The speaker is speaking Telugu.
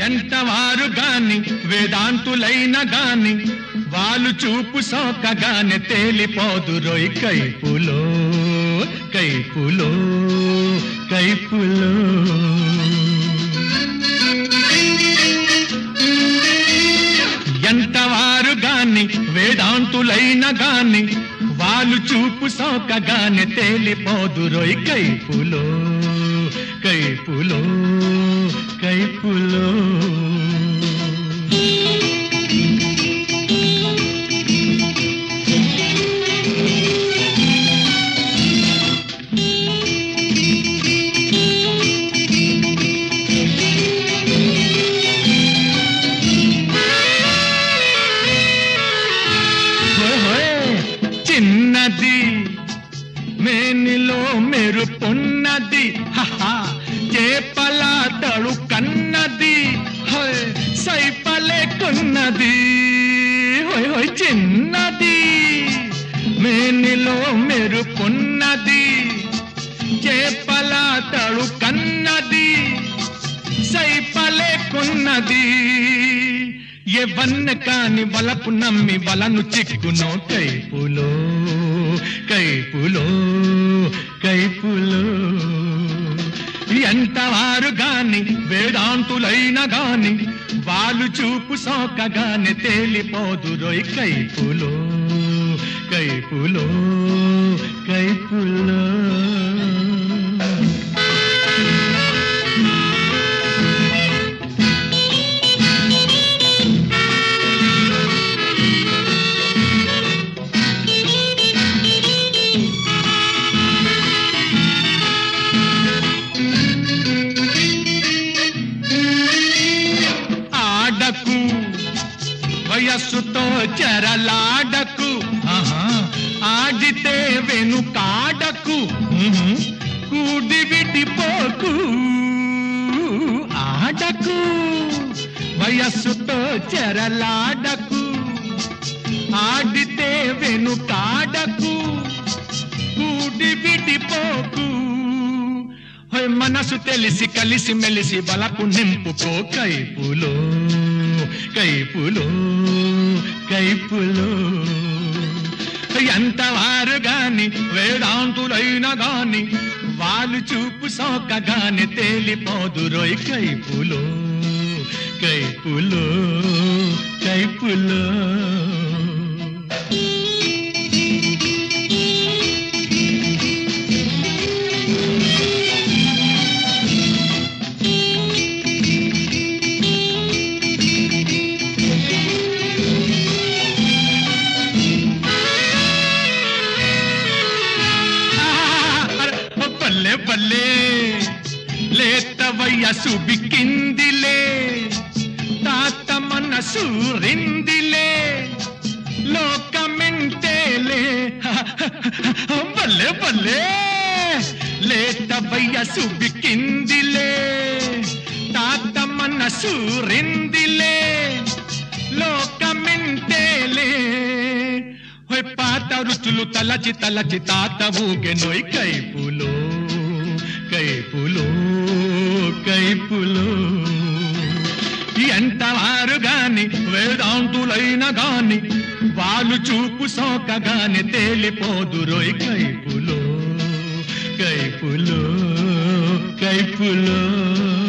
ఎంతవారు గాని వేదాంతులైన గాని వాళ్ళు చూపు సోకగానే తేలిపోదురోయ్ కైపులో కైపులో కైపులో ఎంతవారు గాని వేదాంతులైన గాని వాళ్ళు చూపు సోకగానే తేలిపోదురోయ్ కైపులో కైపులో కైపులో హోయ్ హోయ్. చిన్నది మేనిలో మెరుపున్నది హహా చేపల తడు కన్నది హోయ్ సైపలేకున్నది హోయ్ హోయ్ చిన్నది మేనిలో మెరుపున్నది చేపల తడు కన్నది సైపలేకున్నది ఎవన్న కాని వలపు నమ్మి వలను చిక్కునో కైపులో కైపులో కైపులో ఎంతవారు గాని వేదాంతులైన గాని వాళ్ళు చూపు సోకగానే తేలిపోదురోయ్ కైపులో కైపులో కైపులో ఆడకు వయస్సుతో చెరలాడకు ఆహా, ఆడితే వెనుకాడకు ఉహు, కూడి విడిపోకు ఆడకు వయస్సుతో చెరలాడకు ఆడితే వెనుకాడకు కూడి విడిపోకు హోయ్ మనసు తెలిసి కలిసి మెలిసి బలపు నింపుకో కైపులో కైపులో కైపులో ఎంతవారు గాని వేదాంతులైన గాని వాళ్ళు చూపు సోకగానే తేలిపోదురోయ్ కైపులో కైపులో కైపులో బల్లే బల్లే లేత వయసు బిక్కిందిలే తాత మనసు రిందిలే లోకమెంటేలే బల్లే బల్లే లేత వయసు బిక్కిందిలే తాత మనసు రిందిలే లోకమెంటేలే హోయ్ పాత రుచులు తలచి తలచి తాత ఊగెనోయ్ కైపులో కైపులో కైపులో ఎంతవారు గాని వేదాంతులైన గాని వాళ్ళు చూపు సోకగానే తేలిపోదురోయ్ కైపులో కైపులో కైపులో